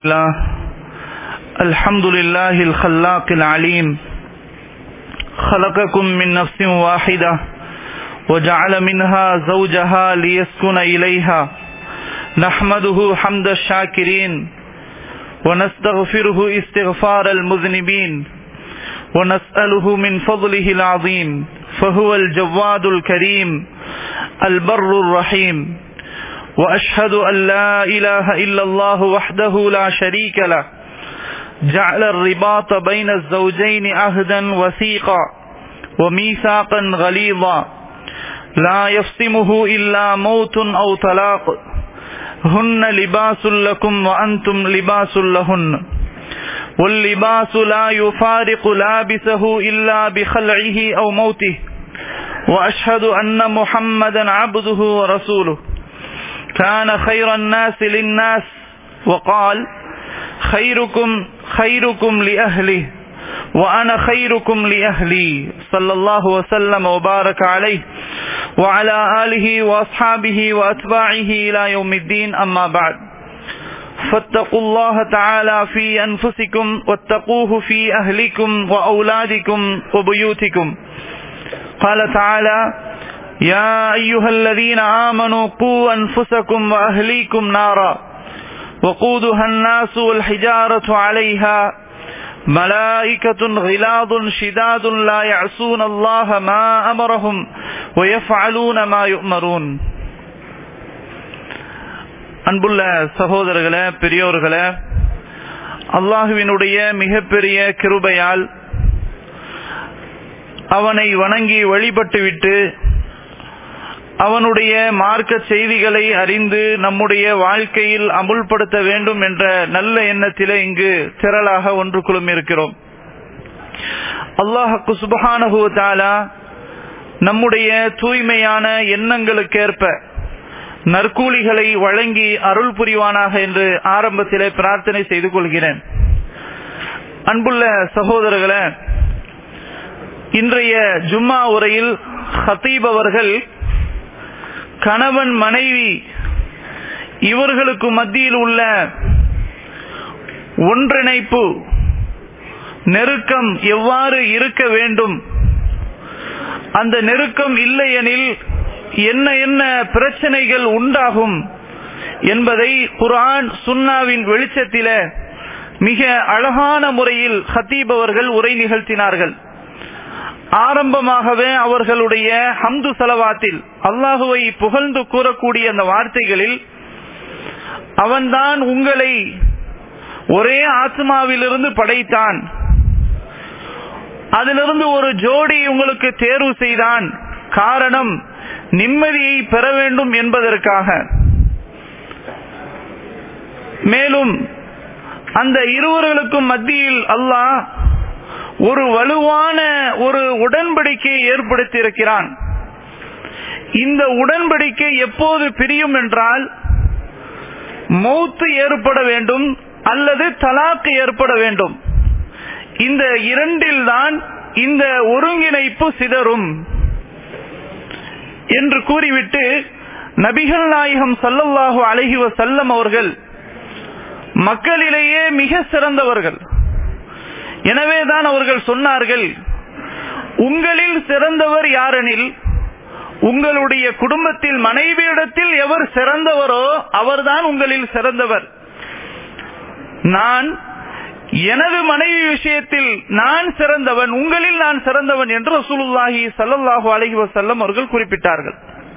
الله الحمد لله الخلاق العليم خلقكم من نفس واحدة وجعل منها زوجها ليسكن إليها نحمده حمد الشاكرين ونستغفره استغفار المذنبين ونسأله من فضله العظيم فهو الجواد الكريم البر الرحيم واشهد ان لا اله الا الله وحده لا شريك له جعل الرباط بين الزوجين عهدا وثيقا وميثاقا غليظا لا يفصمه الا موت او طلاق هن لباس لكم وانتم لباس لهن واللباس لا يفارق لابسه الا بخلعه او موته واشهد ان محمدا عبده ورسوله كان خير الناس للناس وقال خيركم خيركم لأهله وأنا خيركم لأهلي صلى الله وسلم وبارك عليه وعلى آله وأصحابه وأتباعه إلى يوم الدين أما بعد فاتقوا الله تعالى في أنفسكم واتقوه في أهلكم وأولادكم وبيوتكم قال تعالى يا أيها الذين آمنوا قوا أنفسكم وأهليكم نارا وقودها الناس والحجارة عليها ملائكة غلاظ شداد لا يعصون الله ما أمرهم ويفعلون ما يؤمرون அன்புள்ள சகோதரர்களே பெரியோர்களே அல்லாஹுவினுடைய மிகப்பெரிய கிருபையால் அவனை வணங்கி வழிபட்டுவிட்டு அவனுடைய மார்க்க செய்திகளை அறிந்து நம்முடைய வாழ்க்கையில் அமுல்படுத்த வேண்டும் என்ற நல்ல எண்ணத்திலே இங்கு திரளாக ஒன்று குழும் இருக்கிறோம் அல்லாஹு சுபஹானஹுவத்தாலா நம்முடைய தூய்மையான எண்ணங்களுக்கேற்ப நற்கூலிகளை வழங்கி அருள் புரிவானாக என்று ஆரம்பத்திலே பிரார்த்தனை செய்து கொள்கிறேன் அன்புள்ள சகோதரர்களே இன்றைய ஜும்மா உரையில் ஹத்தீப் அவர்கள் கணவன் மனைவி இவர்களுக்கு மத்தியில் உள்ள ஒன்றிணைப்பு நெருக்கம் எவ்வாறு இருக்க வேண்டும் அந்த நெருக்கம் இல்லையெனில் என்ன என்ன பிரச்சனைகள் உண்டாகும் என்பதை குரான் சுன்னாவின் வெளிச்சத்தில மிக அழகான முறையில் ஹத்தீப் அவர்கள் உரை நிகழ்த்தினார்கள் ஆரம்பமாகவே அவர்களுடைய ஹம்து செலவாத்தில் அல்லாஹுவை புகழ்ந்து கூறக்கூடிய அந்த வார்த்தைகளில் அவன்தான் உங்களை ஒரே ஆத்மாவிலிருந்து படைத்தான் அதிலிருந்து ஒரு ஜோடி உங்களுக்கு தேர்வு செய்தான் காரணம் நிம்மதியை பெற வேண்டும் என்பதற்காக மேலும் அந்த இருவர்களுக்கும் மத்தியில் அல்லாஹ் ஒரு வலுவான ஒரு உடன்படிக்கையை ஏற்படுத்தி இருக்கிறான் இந்த உடன்படிக்கை எப்போது பிரியும் என்றால் மௌத்து ஏற்பட வேண்டும் அல்லது தலாக்கு ஏற்பட வேண்டும் இந்த இரண்டில் தான் இந்த ஒருங்கிணைப்பு சிதறும் என்று கூறிவிட்டு நபிகள் நாயகம் சல்லல்லாஹு அழகி செல்லம் அவர்கள் மக்களிலேயே மிக சிறந்தவர்கள் எனவேதான் அவர்கள் சொன்னார்கள் உங்களில் சிறந்தவர் யாரெனில் உங்களுடைய குடும்பத்தில் மனைவியிடத்தில் எவர் சிறந்தவரோ அவர்தான் உங்களில் சிறந்தவர் நான் எனது மனைவி விஷயத்தில் நான் சிறந்தவன் உங்களில் நான் சிறந்தவன் என்று ரசூலுல்லாஹி சல்லல்லாஹு அலஹி வசல்லம் அவர்கள் குறிப்பிட்டார்கள்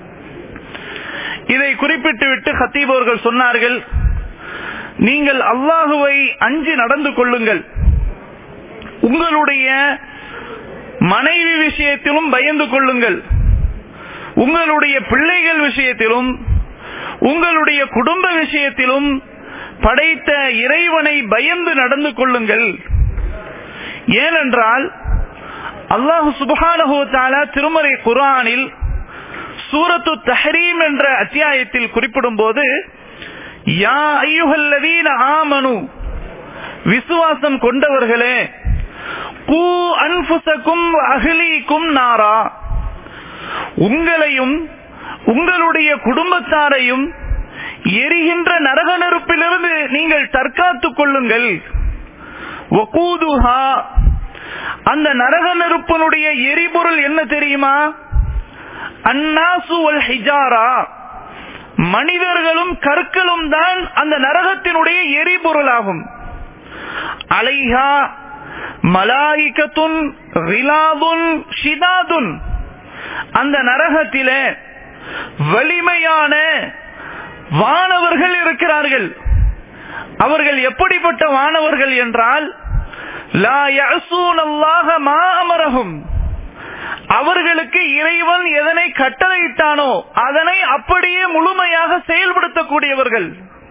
இதை குறிப்பிட்டு விட்டு ஹத்தீப் அவர்கள் சொன்னார்கள் நீங்கள் அல்லாஹுவை அஞ்சு நடந்து கொள்ளுங்கள் உங்களுடைய மனைவி விஷயத்திலும் பயந்து கொள்ளுங்கள் உங்களுடைய பிள்ளைகள் விஷயத்திலும் உங்களுடைய குடும்ப விஷயத்திலும் படைத்த இறைவனை பயந்து நடந்து கொள்ளுங்கள் ஏனென்றால் அல்லாஹு சுபஹானஹுத்தாலா திருமறை குரானில் சூரத்து தஹரீம் என்ற அத்தியாயத்தில் குறிப்பிடும் போது யா ஐயுகல்லவீன ஆமனு விசுவாசம் கொண்டவர்களே கூ அன்புசக்கும் அகிலிக்கும் நாரா உங்களையும் உங்களுடைய குடும்பத்தாரையும் எரிகின்ற நரக நெருப்பிலிருந்து நீங்கள் தற்காத்துக் கொள்ளுங்கள் வகூதுஹா அந்த நரக நெருப்பினுடைய எரிபொருள் என்ன தெரியுமா அன்னாசு வல் ஹிஜாரா மனிதர்களும் கற்களும் தான் அந்த நரகத்தினுடைய எரிபொருளாகும் அலைஹா மலாயிகத்துன் ரிலாதுன் ஷிதாதுன் அந்த நரகத்திலே வலிமையான வானவர்கள் இருக்கிறார்கள் அவர்கள் எப்படிப்பட்ட வானவர்கள் என்றால் லா யஅஸூன அல்லாஹ மா அமரஹும் அவர்களுக்கு இறைவன் எதனை கட்டளையிட்டானோ அதனை அப்படியே முழுமையாக செயல்படுத்தக்கூடியவர்கள்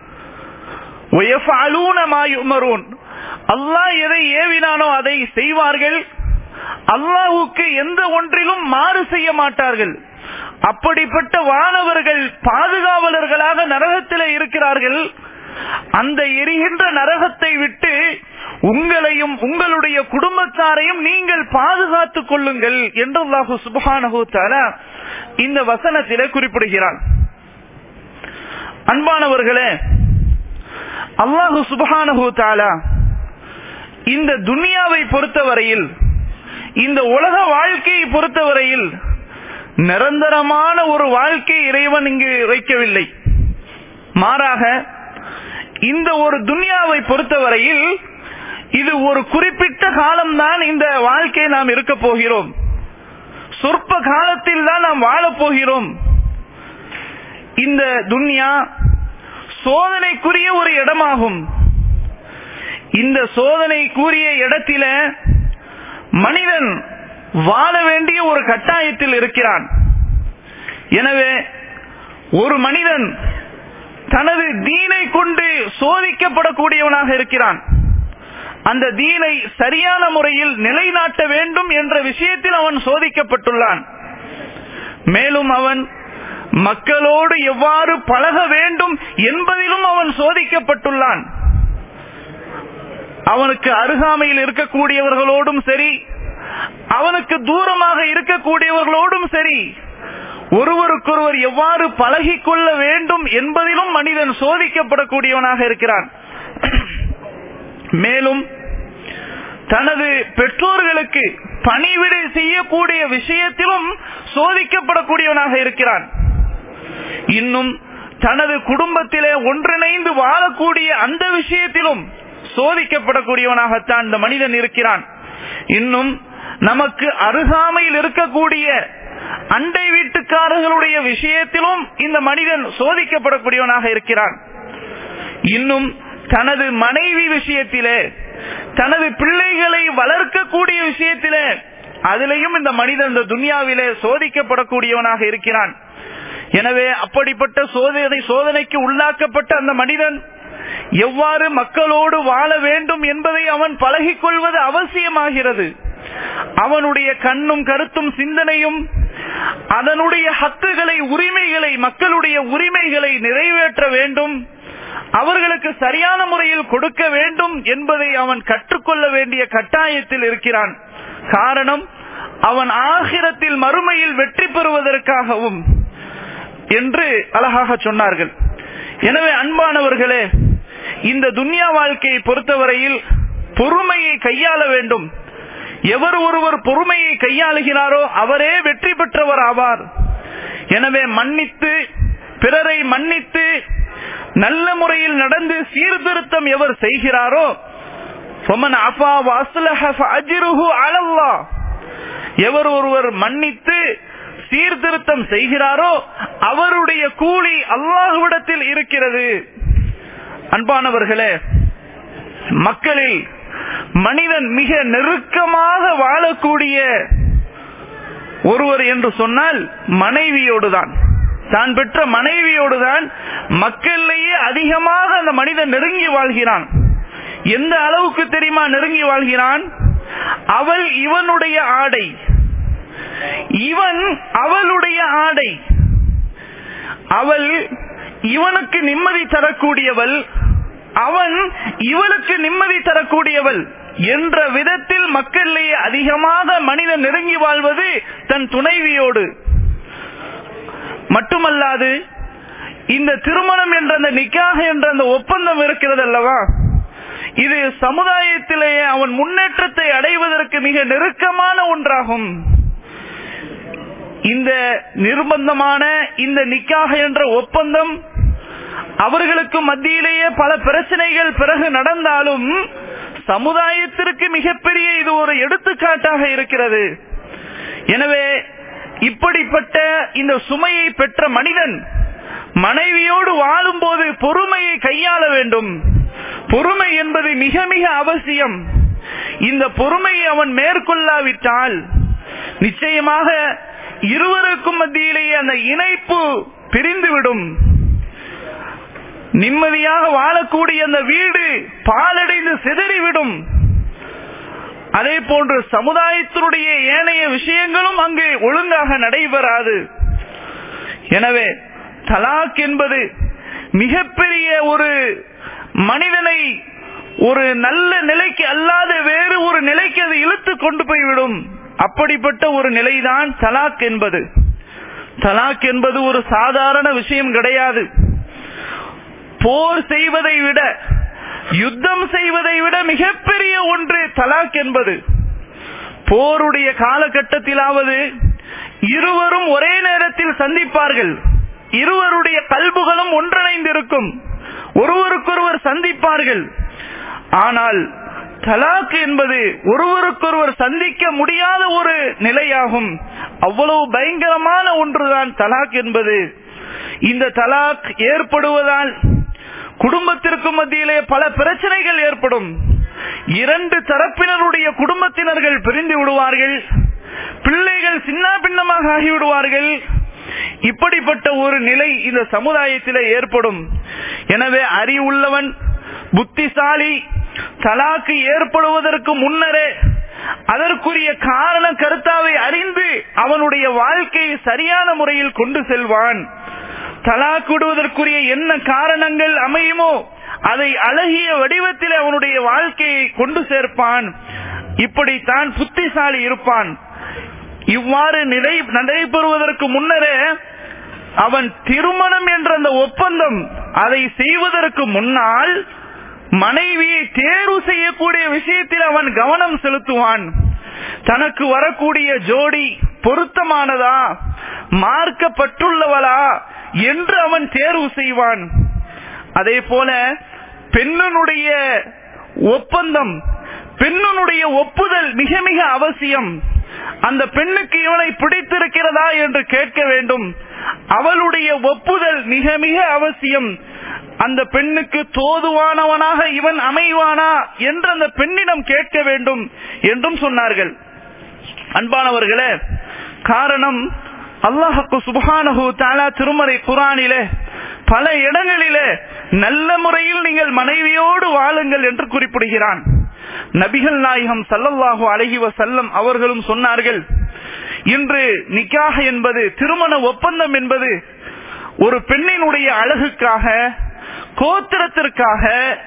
அல்லாஹ் எதை ஏவினானோ அதை செய்வார்கள் அல்லாஹுக்கு எந்த ஒன்றிலும் மாறு செய்ய மாட்டார்கள் அப்படிப்பட்ட வானவர்கள் பாதுகாவலர்களாக நரகத்திலே இருக்கிறார்கள் அந்த எரிகின்ற நரகத்தை விட்டு உங்களையும் உங்களுடைய குடும்பத்தாரையும் நீங்கள் பாதுகாத்துக் கொள்ளுங்கள் என்று அல்லாஹு சுபஹானஹு தஆலா இந்த வசனத்திலே குறிப்பிடுகிறான் அன்பானவர்களே அல்லாஹு சுபஹானஹு தஆலா இந்த துனியாவை பொறுத்தவரையில் இந்த உலக வாழ்க்கையை பொறுத்தவரையில் நிரந்தரமான ஒரு வாழ்க்கை இறைவன் இங்கு வைக்கவில்லை மாறாக இந்த ஒரு துனியாவை பொறுத்தவரையில் இது ஒரு குறிப்பிட்ட காலம்தான் இந்த வாழ்க்கை நாம் இருக்க போகிறோம் சொற்ப காலத்தில் தான் நாம் வாழப் போகிறோம் இந்த துன்யா சோதனைக்குரிய ஒரு இடமாகும் இந்த சோதனைக்குரிய இடத்தில மனிதன் வாழ வேண்டிய ஒரு கட்டாயத்தில் இருக்கிறான் எனவே ஒரு மனிதன் தனது தீனை கொண்டு சோதிக்கப்படக்கூடியவனாக இருக்கிறான் அந்த தீனை சரியான முறையில் நிலைநாட்ட வேண்டும் என்ற விஷயத்தில் அவன் சோதிக்கப்பட்டுள்ளான் மேலும் அவன் மக்களோடு எவ்வாறு பழக வேண்டும் என்பதிலும் அவன் சோதிக்கப்பட்டுள்ளான் அவனுக்கு அருகாமையில் இருக்கக்கூடியவர்களோடும் சரி அவனுக்கு தூரமாக இருக்கக்கூடியவர்களோடும் சரி ஒருவருக்கொருவர் எவ்வாறு பழகிக் கொள்ள வேண்டும் என்பதிலும் மனிதன் சோதிக்கப்படக்கூடியவனாக இருக்கிறான் மேலும் தனது பெற்றோர்களுக்கு பணிவிடை செய்யக்கூடிய விஷயத்திலும் சோதிக்கப்படக்கூடியவனாக இருக்கிறான் இன்னும் தனது குடும்பத்திலே ஒன்றிணைந்து வாழக்கூடிய அந்த விஷயத்திலும் சோதிக்கப்படக்கூடியவனாகத்தான் இந்த மனிதன் இருக்கிறான் இன்னும் நமக்கு அருகாமையில் இருக்கக்கூடிய அண்டை வீட்டுக்காரர்களுடைய விஷயத்திலும் இந்த மனிதன் சோதிக்கப்படக்கூடியவனாக இருக்கிறான் இன்னும் தனது மனைவி விஷயத்திலே தனது பிள்ளைகளை வளர்க்கக்கூடிய விஷயத்திலே அதிலையும் இந்த மனிதன் இந்த துன்யாவிலே சோதிக்கப்படக்கூடியவனாக இருக்கிறான் எனவே அப்படிப்பட்ட சோதனை சோதனைக்கு உள்ளாக்கப்பட்ட அந்த மனிதன் எவ்வாறு மக்களோடு வாழ வேண்டும் என்பதை அவன் பழகிக் கொள்வது அவசியமாகிறது அவனுடைய கண்ணும் கருத்தும் சிந்தனையும் அதனுடைய ஹக்குகளை உரிமைகளை மக்களுடைய உரிமைகளை நிறைவேற்ற வேண்டும் அவர்களுக்கு சரியான முறையில் கொடுக்க வேண்டும் என்பதை அவன் கற்றுக்கொள்ள வேண்டிய கட்டாயத்தில் இருக்கிறான் காரணம் அவன் ஆகிரத்தில் மறுமையில் வெற்றி பெறுவதற்காகவும் என்று அழகாக சொன்னார்கள் எனவே அன்பானவர்களே இந்த துன்யா வாழ்க்கையை பொறுத்தவரையில் பொறுமையை கையாள வேண்டும் எவர் ஒருவர் பொறுமையை கையாளுகிறாரோ அவரே வெற்றி பெற்றவர் ஆவார் எனவே மன்னித்து பிறரை மன்னித்து நல்ல முறையில் நடந்து சீர்திருத்தம் எவர் செய்கிறாரோ எவர் ஒருவர் மன்னித்து சீர்திருத்தம் செய்கிறாரோ அவருடைய கூலி அல்லாஹுவிடத்தில் இருக்கிறது அன்பானவர்களே மக்களில் மனிதன் மிக நெருக்கமாக வாழக்கூடிய ஒருவர் என்று சொன்னால் மனைவியோடுதான் தான் பெற்ற மனைவியோடுதான் மக்களிலேயே அதிகமாக அந்த மனிதன் நெருங்கி வாழ்கிறான் எந்த அளவுக்கு தெரியுமா நெருங்கி வாழ்கிறான் அவள் இவனுடைய ஆடை இவன் அவளுடைய ஆடை அவள் இவனுக்கு நிம்மதி தரக்கூடியவள் அவன் இவளுக்கு நிம்மதி தரக்கூடியவள் என்ற விதத்தில் மக்களிலேயே அதிகமாக மனிதன் நெருங்கி வாழ்வது தன் துணைவியோடு மட்டுமல்லாது இந்த திருமணம் என்ற அந்த நிக்காக என்ற அந்த ஒப்பந்தம் இருக்கிறது அல்லவா இது சமுதாயத்திலேயே அவன் முன்னேற்றத்தை அடைவதற்கு மிக நெருக்கமான ஒன்றாகும் இந்த நிர்பந்தமான இந்த நிக்காக என்ற ஒப்பந்தம் அவர்களுக்கு மத்தியிலேயே பல பிரச்சனைகள் பிறகு நடந்தாலும் சமுதாயத்திற்கு மிகப்பெரிய இது ஒரு எடுத்துக்காட்டாக இருக்கிறது எனவே இப்படிப்பட்ட இந்த சுமையை பெற்ற மனிதன் மனைவியோடு வாழும்போது பொறுமையை கையாள வேண்டும் பொறுமை என்பது மிக மிக அவசியம் இந்த பொறுமையை அவன் மேற்கொள்ளாவிட்டால் நிச்சயமாக இருவருக்கும் மத்தியிலேயே அந்த இணைப்பு பிரிந்துவிடும் நிம்மதியாக வாழக்கூடிய அந்த வீடு பாலடைந்து சிதறிவிடும் அதே போன்று சமுதாயத்தினுடைய ஏனைய விஷயங்களும் அங்கு ஒழுங்காக நடைபெறாது எனவே தலாக் என்பது மிகப்பெரிய ஒரு மனிதனை ஒரு நல்ல நிலைக்கு அல்லாத வேறு ஒரு நிலைக்கு அது இழுத்து கொண்டு போய்விடும் அப்படிப்பட்ட ஒரு நிலைதான் தலாக் என்பது தலாக் என்பது ஒரு சாதாரண விஷயம் கிடையாது போர் செய்வதை விட யுத்தம் செய்வதை விட மிகப்பெரிய ஒன்று தலாக் என்பது போருடைய காலகட்டத்திலாவது இருவரும் ஒரே நேரத்தில் சந்திப்பார்கள் இருவருடைய கல்புகளும் ஒன்றிணைந்திருக்கும் ஒருவருக்கொருவர் சந்திப்பார்கள் ஆனால் தலாக் என்பது ஒருவருக்கொருவர் சந்திக்க முடியாத ஒரு நிலையாகும் அவ்வளவு பயங்கரமான ஒன்றுதான் தலாக் என்பது இந்த தலாக் ஏற்படுவதால் குடும்பத்திற்கு மத்தியிலே பல பிரச்சனைகள் ஏற்படும் இரண்டு தரப்பினருடைய குடும்பத்தினர்கள் பிரிந்து விடுவார்கள் பிள்ளைகள் சின்ன பின்னமாக ஆகிவிடுவார்கள் இப்படிப்பட்ட ஒரு நிலை இந்த சமுதாயத்திலே ஏற்படும் எனவே அறிவுள்ளவன் புத்திசாலி தலாக்கு ஏற்படுவதற்கு முன்னரே அதற்குரிய காரண கருத்தாவை அறிந்து அவனுடைய வாழ்க்கையை சரியான முறையில் கொண்டு செல்வான் தலாக் விடுவதற்குரிய என்ன காரணங்கள் அமையுமோ அதை அழகிய வடிவத்தில் அவனுடைய வாழ்க்கையை கொண்டு சேர்ப்பான் இப்படித்தான் புத்திசாலி இருப்பான் இவ்வாறு நிலை நடைபெறுவதற்கு முன்னரே அவன் திருமணம் என்ற அந்த ஒப்பந்தம் அதை செய்வதற்கு முன்னால் மனைவியை தேர்வு செய்யக்கூடிய விஷயத்தில் அவன் கவனம் செலுத்துவான் தனக்கு வரக்கூடிய ஜோடி பொருத்தமானதா மார்க்கப்பட்டுள்ளவளா என்று அவன் தேர்வு செய்வான் அதே போல பெண்ணனுடைய ஒப்பந்தம் பெண்ணனுடைய ஒப்புதல் மிக மிக அவசியம் அந்த பெண்ணுக்கு இவனை பிடித்திருக்கிறதா என்று கேட்க வேண்டும் அவளுடைய ஒப்புதல் மிக மிக அவசியம் அந்த பெண்ணுக்கு தோதுவானவனாக இவன் அமைவானா என்று அந்த பெண்ணிடம் கேட்க வேண்டும் என்றும் சொன்னார்கள் அன்பானவர்களே காரணம் அல்லாஹுக்கு சுபஹானஹு தாலா திருமறை குரானிலே பல இடங்களிலே நல்ல முறையில் நீங்கள் மனைவியோடு வாழுங்கள் என்று குறிப்பிடுகிறான் நபிகள் நாயகம் சல்லல்லாஹு அலஹி வசல்லம் அவர்களும் சொன்னார்கள் இன்று நிக்காக என்பது திருமண ஒப்பந்தம் என்பது ஒரு பெண்ணினுடைய அழகுக்காக கோத்திரத்திற்காக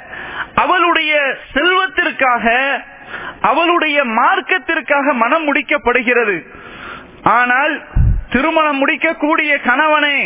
அவளுடைய செல்வத்திற்காக அவளுடைய மார்க்கத்திற்காக மனம் முடிக்கப்படுகிறது ஆனால் திருமணம் முடிக்கக்கூடிய கணவனே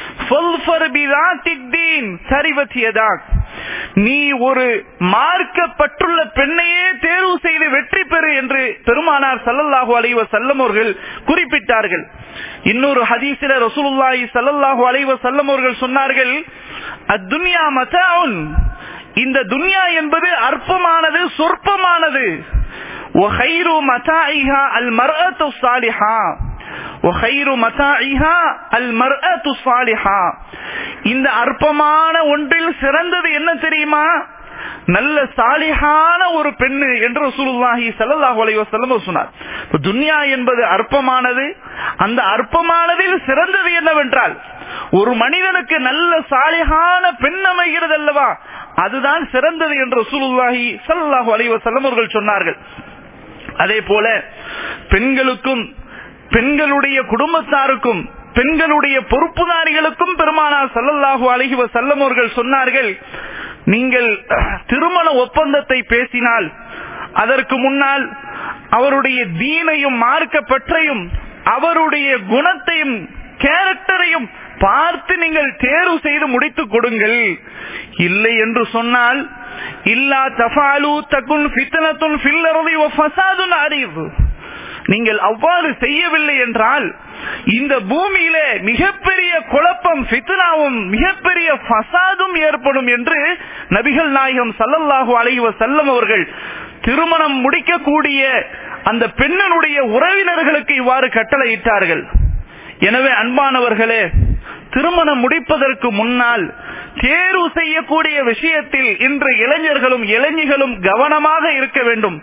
நீ ஒரு மார்க்கப்பட்டுள்ள பெண்ணையே தேர்வு செய்து வெற்றி பெறு என்று பெருமானார் சல்லல்லாஹு அலைவ செல்லம் அவர்கள் குறிப்பிட்டார்கள் இன்னொரு ஹதீசில ரசூலுல்லாஹி சல்லல்லாஹு அலைவ செல்லம் அவர்கள் சொன்னார்கள் அத்துன்யா மதாவுன் இந்த துன்யா என்பது அற்பமானது சொற்பமானது وخير متاعها المرأة الصالحة وخير متاعها المرأة الصالحة இந்த அற்பமான ஒன்றில் சிறந்தது என்ன தெரியுமா நல்ல சாலிஹான ஒரு பெண்ணு என்று ரசூலுல்லாஹி ஸல்லல்லாஹு அலைஹி வஸல்லம் சொன்னார் துன்யா என்பது அற்பமானது அந்த அற்பமானதில் சிறந்தது என்னவென்றால் ஒரு மனிதனுக்கு நல்ல சாலிஹான பெண் அமைகிறது அல்லவா அதுதான் சிறந்தது என்று ரசூலுல்லாஹி ஸல்லல்லாஹு அலைஹி வஸல்லம் அவர்கள் சொன்னார்கள் அதே போல பெண்களுக்கும் பெண்களுடைய குடும்பத்தாருக்கும் பெண்களுடைய பொறுப்புதாரிகளுக்கும் பெருமானார் சல்லல்லாஹு அலைஹி வஸல்லம் அவர்கள் சொன்னார்கள் நீங்கள் திருமண ஒப்பந்தத்தை பேசினால் அதற்கு முன்னால் அவருடைய தீனையும் மார்க்க பற்றையும் அவருடைய குணத்தையும் கேரக்டரையும் பார்த்து நீங்கள் தேர்வு செய்து முடித்துக் கொடுங்கள் இல்லை என்று சொன்னால் இல்லா தஃபாலு தகுன் ஃபித்னத்துன் ஃபில் அர்தி வ ஃபஸாதுன் அரீது நீங்கள் அவ்வாறு செய்யவில்லை என்றால் இந்த பூமியில மிகப்பெரிய குழப்பம் ஃபித்னாவும் மிகப்பெரிய ஃபசாதும் ஏற்படும் என்று நபிகள் நாயகம் சல்லல்லாஹு அலைஹி வஸல்லம் அவர்கள் திருமணம் முடிக்கக்கூடிய அந்த பெண்ணனுடைய உறவினர்களுக்கு இவ்வாறு கட்டளையிட்டார்கள் எனவே அன்பானவர்களே திருமணம் முடிப்பதற்கு முன்னால் தேர்வு செய்யக்கூடிய விஷயத்தில் இன்று இளைஞர்களும் இளைஞர்களும் கவனமாக இருக்க வேண்டும்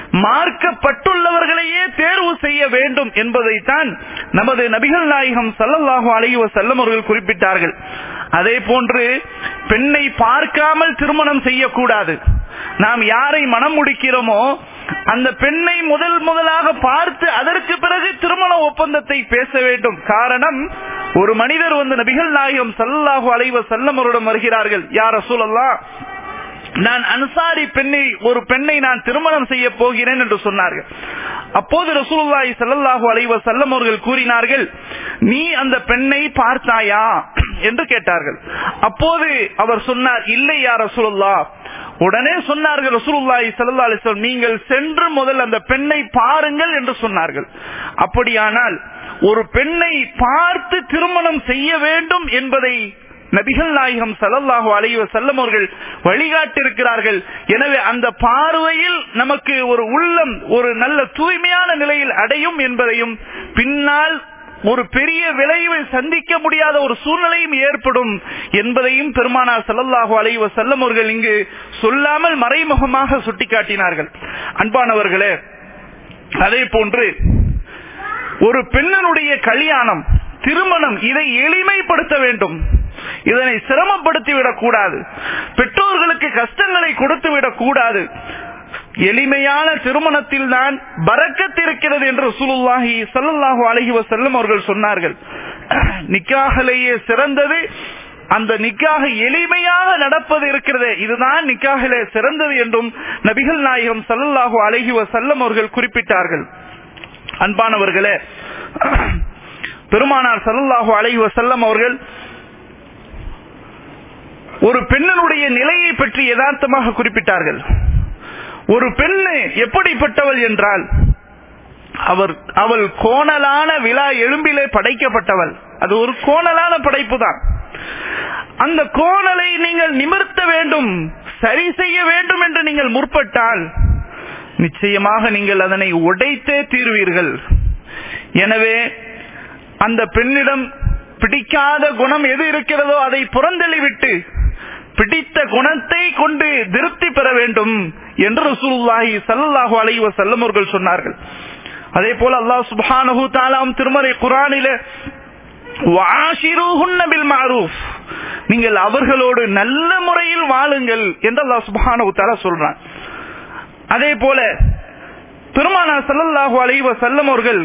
மார்க்கப்பட்டுள்ளவர்களையே தேர்வு செய்ய வேண்டும் என்பதைத்தான் நமது நபிகள் நாயகம் சல்லல்லாஹு அலைஹி வஸல்லம் அவர்கள் குறிப்பிட்டார்கள் அதே போன்று பெண்ணை பார்க்காமல் திருமணம் செய்யக்கூடாது நாம் யாரை மனம் முடிக்கிறோமோ அந்த பெண்ணை முதல் முதலாக பார்த்து அதற்கு பிறகு திருமண ஒப்பந்தத்தை பேச வேண்டும் காரணம் ஒரு மனிதர் வந்து நபிகள் நாயகம் சல்லாஹூ அலைவ செல்லமருடன் வருகிறார்கள் யார் சூழல்லா நான் அன்சாரி பெண்ணை ஒரு பெண்ணை நான் திருமணம் செய்ய போகிறேன் என்று சொன்னார்கள் அப்போது ரசூலுல்லாஹி ஸல்லல்லாஹு அலைஹி வஸல்லம் அவர்கள் கூறினார்கள் நீ அந்த பெண்ணை பார்த்தாயா என்று கேட்டார்கள் அப்போது அவர் சொன்னார் இல்லை யா ரசூலுல்லாஹ் உடனே சொன்னார்கள் ரசூலுல்லாஹி ஸல்லல்லாஹு அலைஹி வஸல்லம் நீங்கள் சென்று முதல் அந்த பெண்ணை பாருங்கள் என்று சொன்னார்கள் அப்படியானால் ஒரு பெண்ணை பார்த்து திருமணம் செய்ய வேண்டும் என்பதை நபிகள் நாயகம் சல்லல்லாஹு அலைஹி வஸல்லம் அவர்கள் வழிகாட்டிருக்கிறார்கள் எனவே அந்த பார்வையில் நமக்கு ஒரு உள்ளம் ஒரு நல்ல தூய்மையான நிலையில் அடையும் என்பதையும் பின்னால் ஒரு பெரிய விளைவை சந்திக்க முடியாத ஒரு சூழ்நிலையும் ஏற்படும் என்பதையும் பெருமானார் சல்லல்லாஹு அலைஹி வஸல்லம் அவர்கள் இங்கு சொல்லாமல் மறைமுகமாக சுட்டிக்காட்டினார்கள் அன்பானவர்களே அதே போன்று ஒரு பெண்ணனுடைய கல்யாணம் திருமணம் இதை எளிமைப்படுத்த வேண்டும் இதனை சிரமப்படுத்தி விடக்கூடாது பெற்றோர்களுக்கு கஷ்டங்களை கொடுத்து விடக்கூடாது எளிமையான திருமணத்தில் தான் பறக்கத் இருக்கிறது என்று சுலுல்லாஹி சல்லாஹு அலஹி வசல்லம் அவர்கள் சொன்னார்கள் நிக்காகலேயே சிறந்தது அந்த நிக்காக எளிமையாக நடப்பது இருக்கிறது இதுதான் நிக்காகிலே சிறந்தது என்றும் நபிகள் நாயகம் சல்லல்லாஹு அலஹி வசல்லம் அவர்கள் குறிப்பிட்டார்கள் அன்பானவர்களே பெருமானார் சல்லல்லாஹு அலைஹி வசல்லம் அவர்கள் ஒரு பெண்ணனுடைய நிலையை பற்றி யதார்த்தமாக குறிப்பிட்டார்கள் ஒரு பெண்ணு எப்படிப்பட்டவள் என்றால் அவர் அவள் கோணலான விழா எலும்பிலே படைக்கப்பட்டவள் அது ஒரு கோணலான படைப்பு தான் அந்த கோணலை நீங்கள் நிமிர்த்த வேண்டும் சரி செய்ய வேண்டும் என்று நீங்கள் முற்பட்டால் நிச்சயமாக நீங்கள் அதனை உடைத்தே தீர்வீர்கள் எனவே அந்த பெண்ணிடம் பிடிக்காத குணம் எது இருக்கிறதோ அதை புறந்தள்ளிவிட்டு பிடித்த குணத்தை கொண்டு திருப்தி பெற வேண்டும் என்று ரசூலுல்லாஹி ஸல்லல்லாஹு அலைஹி வஸல்லம் அவர்கள் சொன்னார்கள் அதே போல அல்லாஹ் சுப்ஹானஹு தஆலாம் திருமறை குர்ஆனிலே வஆஷிருஹுன்ன பில் மஅரூஃப் நீங்கள் அவர்களோடு நல்ல முறையில் வாழுங்கள் என்று அல்லாஹ் சுப்ஹானஹு தஆலா சொல்றான் அதே போல பெருமானார் ஸல்லல்லாஹு அலைஹி வஸல்லம் அவர்கள்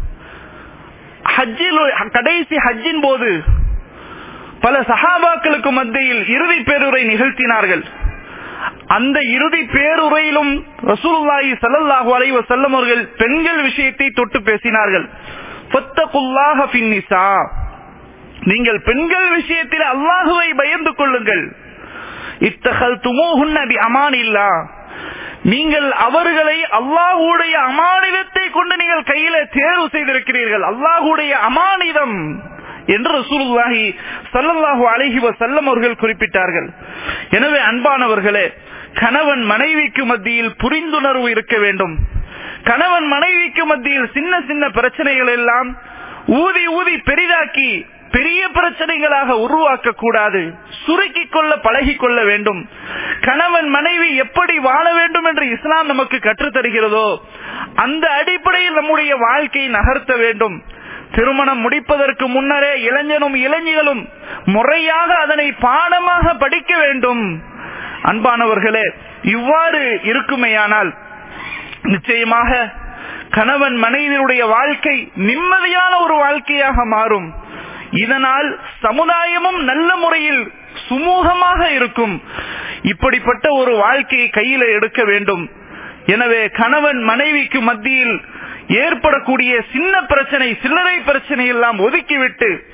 ஹஜ்ஜில் கடைசி ஹஜ்ஜின் போது பல சஹாபாக்களுக்கு மத்தியில் இறுதி பேருரை நிகழ்த்தினார்கள் அந்த இறுதி பேருரையிலும் ரசூலுல்லாஹி ஸல்லல்லாஹு அலைஹி வஸல்லம் அவர்கள் பெண்கள் விஷயத்தை தொட்டு பேசினார்கள் ஃபத்தகுல்லாஹ ஃபின்னிசா நீங்கள் பெண்கள் விஷயத்தில் அல்லாஹுவை பயந்து கொள்ளுங்கள் இத்தகல்துமூஹுன்ன பி அமானில்லா நீங்கள் அவர்களை அல்லாஹுடைய அமானிதத்தை கொண்டு நீங்கள் கையில தேர்வு செய்திருக்கிறீர்கள் அல்லாஹுடைய அமானிதம் என்று ரசூலுல்லாஹி சல்லல்லாஹு அலைஹி வஸல்லம் அவர்கள் குறிப்பிட்டார்கள் எனவே அன்பானவர்களே கணவன் மனைவிக்கு மத்தியில் புரிந்துணர்வு இருக்க வேண்டும் கணவன் மனைவிக்கு மத்தியில் சின்ன சின்ன பிரச்சனைகள் எல்லாம் ஊதி ஊதி பெரிதாக்கி பெரிய பிரச்சனைகளாக உருவாக்க கூடாது சுருக்கி கொள்ள பழகி கொள்ள வேண்டும் கணவன் மனைவி எப்படி வாழ வேண்டும் என்று இஸ்லாம் நமக்கு கற்றுத்தருகிறதோ அந்த அடிப்படையில் நம்முடைய வாழ்க்கையை நகர்த்த வேண்டும் திருமணம் முடிப்பதற்கு முன்னரே இளைஞனும் இளைஞர்களும் முறையாக அதனை பாடமாக படிக்க வேண்டும் அன்பானவர்களே இவ்வாறு இருக்குமேயானால் நிச்சயமாக கணவன் மனைவியுடைய வாழ்க்கை நிம்மதியான ஒரு வாழ்க்கையாக மாறும் இதனால் சமுதாயமும் நல்ல முறையில் சுமூகமாக இருக்கும் இப்படிப்பட்ட ஒரு வாழ்க்கையை கையில எடுக்க வேண்டும் எனவே கணவன் மனைவிக்கு மத்தியில் ஏற்படக்கூடிய சின்ன பிரச்சனை சில்லறை பிரச்சனை எல்லாம் ஒதுக்கிவிட்டு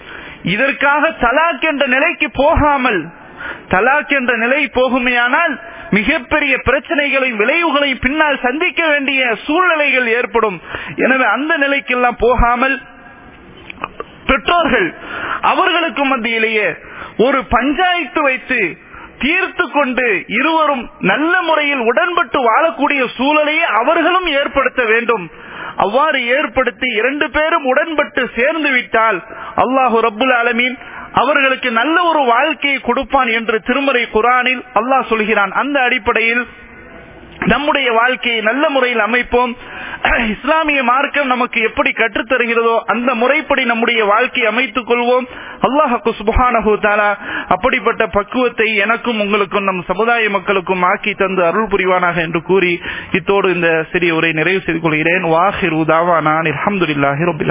இதற்காக தலாக் என்ற நிலைக்கு போகாமல் தலாக் என்ற நிலை போகுமையானால் மிகப்பெரிய பிரச்சனைகளையும் விளைவுகளையும் பின்னால் சந்திக்க வேண்டிய சூழ்நிலைகள் ஏற்படும் எனவே அந்த நிலைக்கெல்லாம் போகாமல் பெற்றோர்கள் அவர்களுக்கு மத்தியிலேயே ஒரு பஞ்சாயத்து வைத்து தீர்த்து கொண்டு இருவரும் நல்ல முறையில் உடன்பட்டு வாழக்கூடிய சூழலையே அவர்களும் ஏற்படுத்த வேண்டும் அவ்வாறு ஏற்படுத்தி இரண்டு பேரும் உடன்பட்டு சேர்ந்து விட்டால் அல்லாஹு ரப்புல் அலமீன் அவர்களுக்கு நல்ல ஒரு வாழ்க்கையை கொடுப்பான் என்று திருமறை குரானில் அல்லாஹ் சொல்கிறான் அந்த அடிப்படையில் நம்முடைய வாழ்க்கையை நல்ல முறையில் அமைப்போம் இஸ்லாமிய மார்க்கம் நமக்கு எப்படி கற்றுத்தருகிறதோ அந்த முறைப்படி நம்முடைய வாழ்க்கையை அமைத்துக் கொள்வோம் அல்லாஹு சுபஹானஹு தாலா அப்படிப்பட்ட பக்குவத்தை எனக்கும் உங்களுக்கும் நம் சமுதாய மக்களுக்கும் ஆக்கி தந்து அருள் புரிவானாக என்று கூறி இத்தோடு இந்த சிறிய உரை நிறைவு செய்து கொள்கிறேன் வாஹிர் உதாவா நான் அலமதுல்லாஹி ரபில்